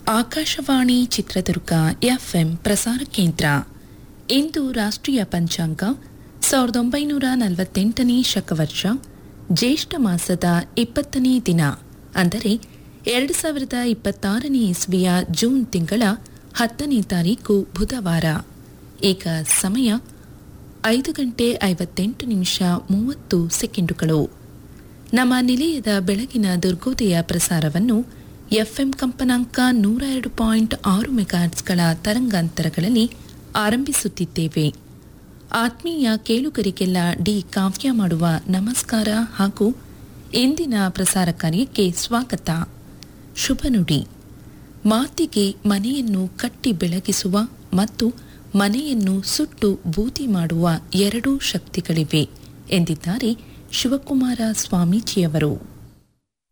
Akashvani Chitradurga FM ಪ್ರಸಾರ ಕೇಂದ್ರ ಇಂದು ರಾಷ್ಟ್ರೀಯ ಪಂಚಾಂಗ ಸಾವಿರದ ಒಂಬೈನೂರ ನಲವತ್ತೆಂಟನೇ ಶಕವರ್ಷ ಜ್ಯೇಷ್ಠ ಮಾಸದ ಇಪ್ಪತ್ತನೇ ದಿನ ಅಂದರೆ ಎರಡು ಸಾವಿರದ ಇಪ್ಪತ್ತಾರನೇ ಇಸ್ವಿಯ ಜೂನ್ ತಿಂಗಳ ಹತ್ತನೇ ತಾರೀಕು ಬುಧವಾರ ಈಗ ಸಮಯ ಐದು ಗಂಟೆ ಐವತ್ತೆಂಟು ನಿಮಿಷ ಮೂವತ್ತು ಸೆಕೆಂಡುಗಳು ನಮ್ಮ ನಿಲಯದ ಬೆಳಗಿನ ದುರ್ಗೋದಯ ಪ್ರಸಾರವನ್ನು ಎಫ್ಎಂ ಕಂಪನಾಂಕ ನೂರ ಎರಡು ಪಾಯಿಂಟ್ ಆರು ಮೆಗಾಟ್ಸ್ಗಳ ತರಂಗಾಂತರಗಳಲ್ಲಿ ಆರಂಭಿಸುತ್ತಿದ್ದೇವೆ ಆತ್ಮೀಯ ಕೇಳುಗರಿಗೆಲ್ಲ ಡಿ ಕಾವ್ಯ ಮಾಡುವ ನಮಸ್ಕಾರ ಹಾಗೂ ಇಂದಿನ ಪ್ರಸಾರ ಕಾರ್ಯಕ್ಕೆ ಸ್ವಾಗತ ಶುಭ ನುಡಿ ಮಾತಿಗೆ ಮನೆಯನ್ನು ಕಟ್ಟಿ ಬೆಳಗಿಸುವ ಮತ್ತು ಮನೆಯನ್ನು ಸುಟ್ಟು ಬೂದಿ ಮಾಡುವ ಎರಡೂ ಶಕ್ತಿಗಳಿವೆ ಎಂದಿದ್ದಾರೆ ಶಿವಕುಮಾರ ಸ್ವಾಮೀಜಿಯವರು